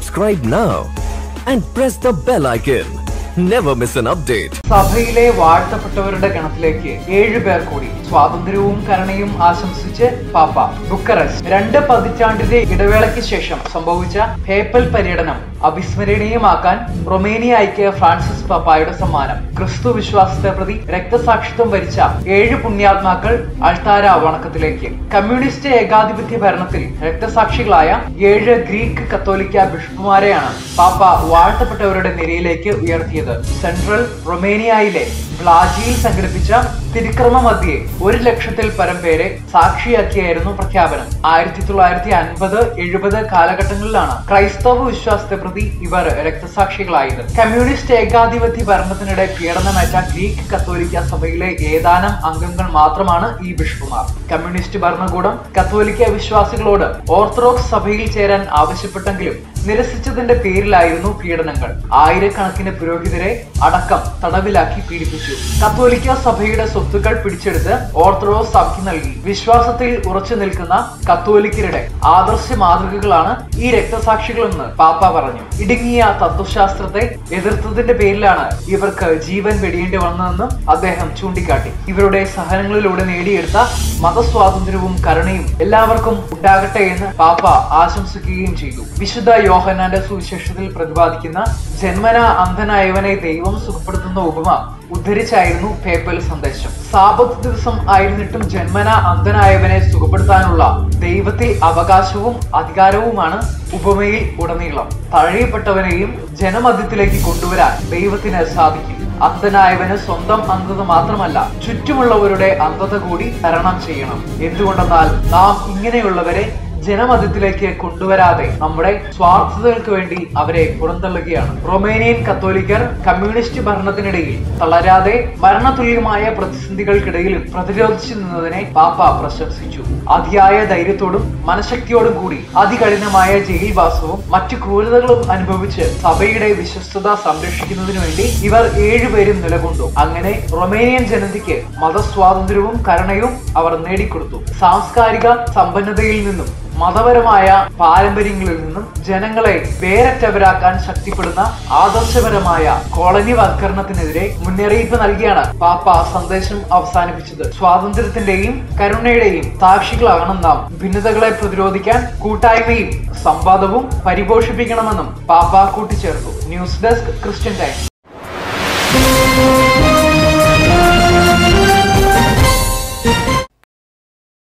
Subscribe now and press the bell icon. Never miss an update. സഭയിലെ വാഴ്ത്തപ്പെട്ടവരുടെ ഗണത്തിലേക്ക് ഏഴു പേർ കൂടി സ്വാതന്ത്ര്യവും കരുണയും ആശംസിച്ച് പാപ്പ ബുക്കറസ്റ്റ് രണ്ട് പതിറ്റാണ്ടിന്റെ ഇടവേളയ്ക്ക് ശേഷം സംഭവിച്ച പേപ്പൽ പര്യടനം അവിസ്മരണീയമാക്കാൻ റൊമേനിയയ്ക്ക് ഫ്രാൻസിസ് പാപ്പായുടെ സമ്മാനം ക്രിസ്തു വിശ്വാസത്തെ പ്രതി രക്തസാക്ഷിത്വം വരിച്ച ഏഴ് പുണ്യാത്മാക്കൾ അൾത്താര വണക്കത്തിലേക്ക് കമ്മ്യൂണിസ്റ്റ് ഏകാധിപത്യ ഭരണത്തിൽ രക്തസാക്ഷികളായ ഏഴ് ഗ്രീക്ക് കത്തോലിക്ക ബിഷപ്പുമാരെയാണ് പാപ്പ വാഴ്ത്തപ്പെട്ടവരുടെ നിരയിലേക്ക് ഉയർത്തിയത് സെൻട്രൽ റൊമേനിയയിലെ ബ്ലാജിയിൽ സംഘടിപ്പിച്ച തിരുക്രമ മധ്യേ ഒരു ലക്ഷത്തിൽ പരം പേരെ സാക്ഷിയാക്കിയായിരുന്നു പ്രഖ്യാപനം ആയിരത്തി തൊള്ളായിരത്തി അൻപത് എഴുപത് കാലഘട്ടങ്ങളിലാണ് ക്രൈസ്തവ വിശ്വാസത്തെ പ്രതി ഇവർ രക്തസാക്ഷികളായത് കമ്മ്യൂണിസ്റ്റ് ഏകാധിപത്യ ഭരണത്തിനിടെ പീഡനമേറ്റ ഗ്രീക്ക് കത്തോലിക്ക സഭയിലെ ഏതാനും അംഗങ്ങൾ മാത്രമാണ് ഈ ബിഷപ്പുമാർ കമ്മ്യൂണിസ്റ്റ് ഭരണകൂടം കത്തോലിക്ക വിശ്വാസികളോട് ഓർത്തഡോക്സ് സഭയിൽ ചേരാൻ ആവശ്യപ്പെട്ടെങ്കിലും നിരസിച്ചതിന്റെ പേരിലായിരുന്നു പീഡനങ്ങൾ ആയിരക്കണക്കിന് പുരോഹിതരെ അടക്കം തടവിലാക്കി പീഡിപ്പിച്ചു കത്തോലിക്ക സഭയുടെ സ്വത്തുക്കൾ പിടിച്ചെടുത്ത് ഓർത്തഡോക്സ് സഭയ്ക്ക് നൽകി വിശ്വാസത്തിൽ ഉറച്ചു നിൽക്കുന്ന കത്തോലിക്കരുടെ ആദർശ മാതൃകകളാണ് ഈ രക്തസാക്ഷികളെന്ന് പാപ്പ പറഞ്ഞു ഇടുങ്ങിയ തത്വശാസ്ത്രത്തെ എതിർത്തതിന്റെ പേരിലാണ് ഇവർക്ക് ജീവൻ വെടിയേണ്ടി വന്നതെന്നും അദ്ദേഹം ചൂണ്ടിക്കാട്ടി ഇവരുടെ സഹനങ്ങളിലൂടെ നേടിയെടുത്ത മതസ്വാതന്ത്ര്യവും കരുണയും എല്ലാവർക്കും ഉണ്ടാകട്ടെ എന്ന് പാപ്പ ആശംസിക്കുകയും ചെയ്തു വിശുദ്ധ യോഹന്നാന്റെ സുവിശേഷത്തിൽ പ്രതിപാദിക്കുന്ന ജന്മന അന്ധനായവനെ ദൈവം സുഖപ്പെടുത്തുന്ന ഉപമ ഉദ്ധരിച്ചായിരുന്നു പേപ്പൽ സന്ദേശം സാപത്ത് ദിവസം ആയിരുന്നിട്ടും ജന്മന അന്ധനായവനെ സുഖപ്പെടുത്താനുള്ള ദൈവത്തിൽ അവകാശവും അധികാരവുമാണ് ഉപമയിൽ ഉടനീളം തഴയപ്പെട്ടവനെയും ജനമധ്യത്തിലേക്ക് കൊണ്ടുവരാൻ ദൈവത്തിന് സാധിക്കും അന്ധനായവന് സ്വന്തം അന്ധത മാത്രമല്ല ചുറ്റുമുള്ളവരുടെ അന്ധത കൂടി തരണം ചെയ്യണം എന്തുകൊണ്ടെന്നാൽ നാം ഇങ്ങനെയുള്ളവരെ ജനമധ്യത്തിലേക്ക് കൊണ്ടുവരാതെ നമ്മുടെ സ്വാർത്ഥതകൾക്ക് വേണ്ടി അവരെ പുറന്തള്ളുകയാണ് റൊമേനിയൻ കത്തോലിക്കർ കമ്മ്യൂണിസ്റ്റ് ഭരണത്തിനിടയിൽ തളരാതെ മരണതുല്യമായ പ്രതിസന്ധികൾക്കിടയിലും പ്രതിരോധിച്ചു നിന്നതിനെ പാപ്പ പ്രശംസിച്ചു അതിയായ ധൈര്യത്തോടും മനഃശക്തിയോടും കൂടി അതികഠിനമായ ജയിൽവാസവും മറ്റു ക്രൂരതകളും അനുഭവിച്ച് സഭയുടെ വിശ്വസ്തത സംരക്ഷിക്കുന്നതിനു വേണ്ടി ഇവർ ഏഴുപേരും നിലകൊണ്ടു അങ്ങനെ റൊമേനിയൻ ജനതയ്ക്ക് മതസ്വാതന്ത്ര്യവും കരുണയും അവർ നേടിക്കൊടുത്തു സാംസ്കാരിക സമ്പന്നതയിൽ നിന്നും മതപരമായ പാരമ്പര്യങ്ങളിൽ നിന്നും ജനങ്ങളെ വേരറ്റവരാക്കാൻ ശക്തിപ്പെടുന്ന ആദർശപരമായ കോളനിവൽക്കരണത്തിനെതിരെ മുന്നറിയിപ്പ് നൽകിയാണ് പാപ്പ സന്ദേശം അവസാനിപ്പിച്ചത് സ്വാതന്ത്ര്യത്തിന്റെയും കരുണയുടെയും സാക്ഷികളാകണം നാം ഭിന്നതകളെ പ്രതിരോധിക്കാൻ കൂട്ടായ്മയും സംവാദവും പരിപോഷിപ്പിക്കണമെന്നും പാപ്പ കൂട്ടിച്ചേർത്തു news desk Christian time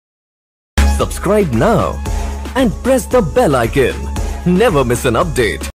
Subscribe now and press the bell icon. Never miss an update.